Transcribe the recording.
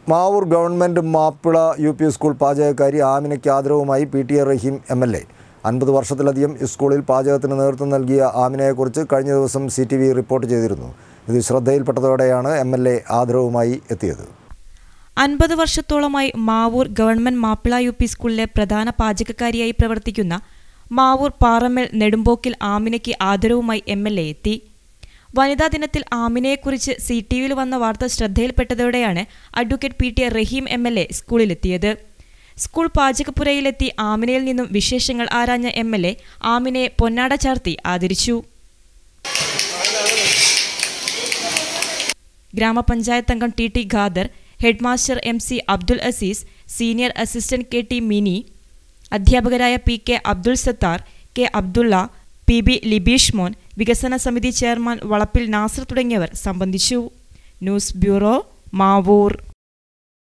Mavoor government Mappila U P school പാചകക്കാരി ആമിനയ്ക്ക് ആദരവുമായി P T A Raheem M L A അൻപത് വർഷത്തിലധികം സ്കൂളിൽ പാചകത്തിന് നേതൃത്വം നൽകിയ ആമിനയെക്കുറിച്ച് കഴിഞ്ഞ ദിവസം സി ടി വി റിപ്പോർട്ട് ചെയ്തിരുന്നു ഇത് ശ്രദ്ധയിൽപ്പെട്ടതോടെയാണ് എം എൽ എ ആദരവുമായി എത്തിയത് അൻപത് വർഷത്തോളമായി Mavoor government Mappila U P സ്കൂളിലെ പ്രധാന പാചകക്കാരിയായി പ്രവർത്തിക്കുന്ന മാവൂർ പാറമ്മൽ നെടുമ്പോക്കിൽ ആമിനയ്ക്ക് ആദരവുമായി എം എൽ എ എത്തി വനിതാ ദിനത്തിൽ ആമിനയെക്കുറിച്ച് സി ടി വിയിൽ വന്ന വാർത്ത ശ്രദ്ധയിൽപ്പെട്ടതോടെയാണ് advocate P T A Raheem M L A സ്കൂളിലെത്തിയത് സ്കൂൾ പാചകപ്പുരയിലെത്തി ആമിനയിൽ നിന്നും വിശേഷങ്ങൾ ആരാഞ്ഞ എം എൽ എ ആമിനയെ പൊന്നാട ചാർത്തി ആദരിച്ചു ഗ്രാമപഞ്ചായത്ത് അംഗം T T Khader headmaster M C Abdul Azeez senior assistant K T Mini അധ്യാപകരായ P K Abdul Sattar K Abdulla P B Libeesh Mon വികസന സമിതി ചെയർമാൻ വളപ്പിൽ നാസർ തുടങ്ങിയവർ സംബന്ധിച്ചു ന്യൂസ് ബ്യൂറോ മാവൂർ